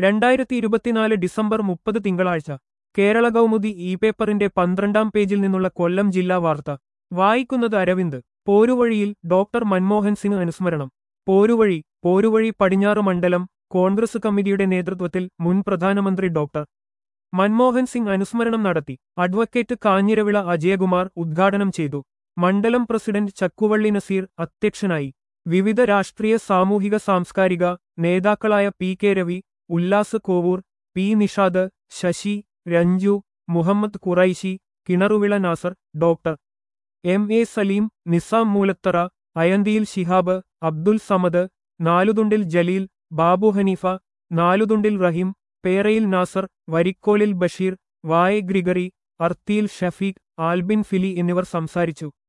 രണ്ടായിരത്തി ഇരുപത്തിനാല് ഡിസംബർ മുപ്പത് തിങ്കളാഴ്ച കേരള കൗമുദി ഇ പേപ്പറിന്റെ പന്ത്രണ്ടാം പേജിൽ നിന്നുള്ള കൊല്ലം ജില്ലാ വാർത്ത വായിക്കുന്നത് അരവിന്ദ് പോരുവഴിയിൽ ഡോക്ടർ മൻമോഹൻ സിംഗ് അനുസ്മരണം പോരുവഴി പോരുവഴി പടിഞ്ഞാറ് മണ്ഡലം കോൺഗ്രസ് കമ്മിറ്റിയുടെ നേതൃത്വത്തിൽ മുൻ പ്രധാനമന്ത്രി ഡോക്ടർ മൻമോഹൻ സിംഗ് അനുസ്മരണം നടത്തി അഡ്വക്കേറ്റ് കാഞ്ഞിരവിള അജയകുമാർ ഉദ്ഘാടനം ചെയ്തു മണ്ഡലം പ്രസിഡന്റ് ചക്കുവള്ളി നസീർ അധ്യക്ഷനായി വിവിധ രാഷ്ട്രീയ സാമൂഹിക സാംസ്കാരിക നേതാക്കളായ P K Ravi Ullas Kovoor P Nishad Sasi Ranju Muhammad Khuraishi Kinaruvila Nasar doctor M A Saleem Nizam Moolathara Ayanthiyil Shihab Abdul Samad Naluthundil Jaleel Babu Haneefa Naluthundil Raheem Perayil Nasar Varikkolil Basheer വായ ഗ്രിഗറി അർത്തിയിൽ ഷഫീഖ് ആൽബിൻ ഫിലി എന്നിവർ സംസാരിച്ചു